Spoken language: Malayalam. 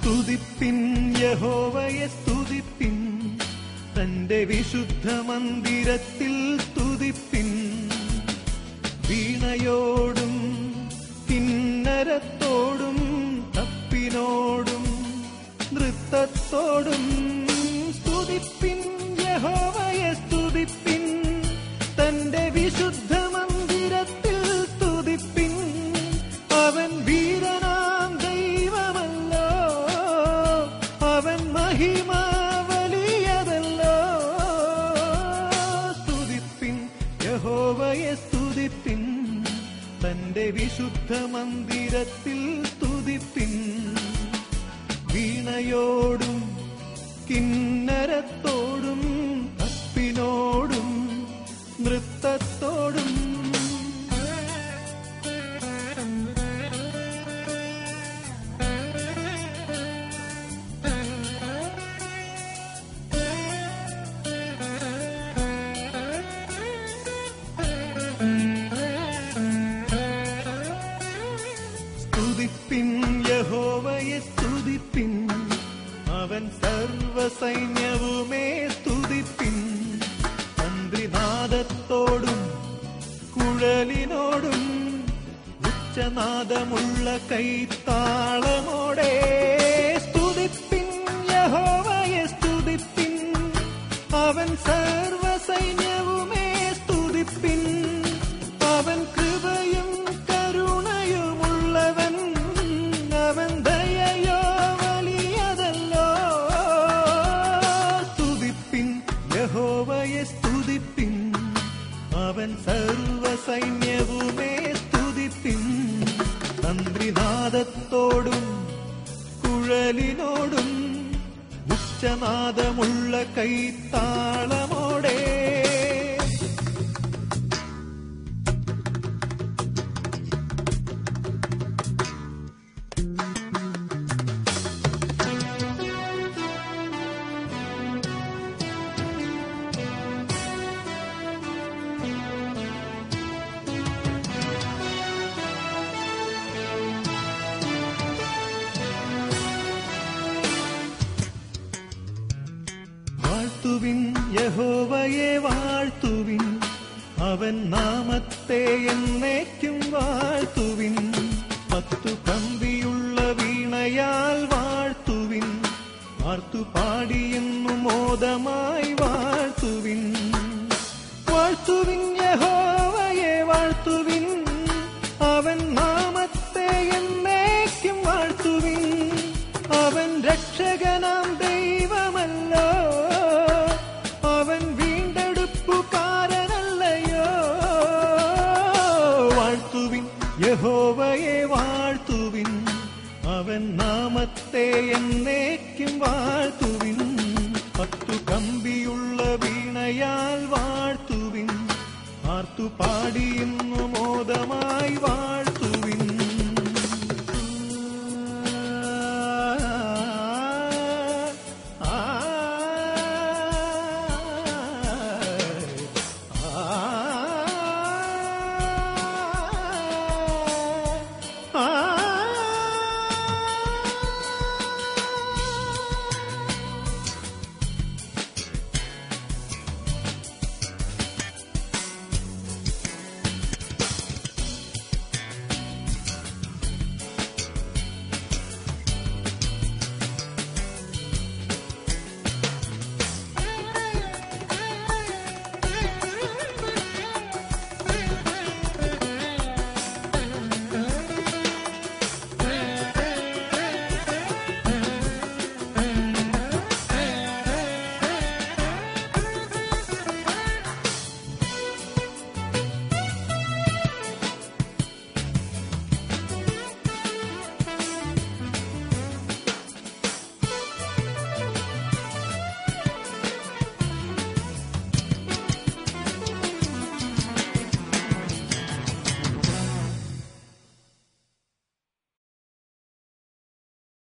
സ്തുതിപ്പിൻ യഹോവയെ സ്തുതിപ്പിൻ തന്റെ വിശുദ്ധ മന്ദിരത്തിൽ സ്തുതിപ്പിൻ വീണയോടും കിന്നരത്തോടും തപ്പിനോടും നൃത്തത്തോടും സ്തുതിപ്പിൻ യഹോവയെ സ്തുതിപ്പിൻ തന്റെ വിശുദ്ധ മന്ദിരത്തിൽ സ്തുതിപ്പിൻ അവൻ വീരനാം ദൈവമല്ലോ അവൻ മഹിമ വലിയതല്ലോ സ്തുതിപ്പിൻ യഹോവയെ സ്തുതിപ്പിൻ തന്റെ വിശുദ്ധ മന്ദിരത്തിൽ സ്തുതിപ്പിൻ വീണയോടും കിന്നരത്തോടും തപ്പിനോടും നൃത്തത്തോടും സ്തുതിപ്പിൻ യഹോവയെ സ്തുതിപ്പിൻ അവൻ സർവസൈന്യവുമേ സ്തുതിപ്പിൻ തന്ത്രിനാദത്തോടും കുഴലിനോടും ഉച്ചനാദമുള്ള കൈത്താളമോടെ സ്തുതിപ്പിൻ യഹോവയെ സ്തുതിപ്പിൻ അവൻ സർവസൈന്യവുമേ സ്തുതിപ്പിൻ അവൻ കൃപയും കരുണയുമുള്ളവൻ അവൻ ദയയോ വലിയതല്ലോ സ്തുതിപ്പിൻ യഹോവയെ സ്തുതിപ്പിൻ അവൻ സർവസൈന്യവുമേ സ്തുതിപ്പിൻ തന്ത്രിനാദത്തോടും കുഴലിനോടും ഉച്ചനാദമുള്ള കൈത്താളമോടെ വാഴ്ത്തുവിൻ യഹോവയെ വാഴ്ത്തുവിൻ അവൻ നാമത്തെ എന്നേക്കും വാഴ്ത്തുവിൻ പത്തു കമ്പിയുള്ള വീണയാൽ വാഴ്ത്തുവിൻ വാർത്തു പാടിയെന്നു മോദമായി വാഴ്ത്തുവിൻ വാഴ്ത്തുവിൻ യഹോവയെ വാഴ്ത്തുവിൻ അവൻ നാമത്തെ എന്നേക്കും വാഴ്ത്തുവിൻ അവൻ രക്ഷകനാം ദൈവമല്ലോ അവൻ വീണ്ടെടുപ്പുകാരനല്ലയോ വാഴ്ത്തുവിൻ യഹോവയെ വാഴ്ത്തുവിൻ അവൻ നാമത്തെ എന്നേക്കും വാഴ്ത്തുവിൻ പത്തു കമ്പിയുള്ള വീണയാൽ വാഴ്ത്തുവിൻ ആർത്തു പാടിയുന്നു മോദമായി വാഴ്ത്തുവിൻ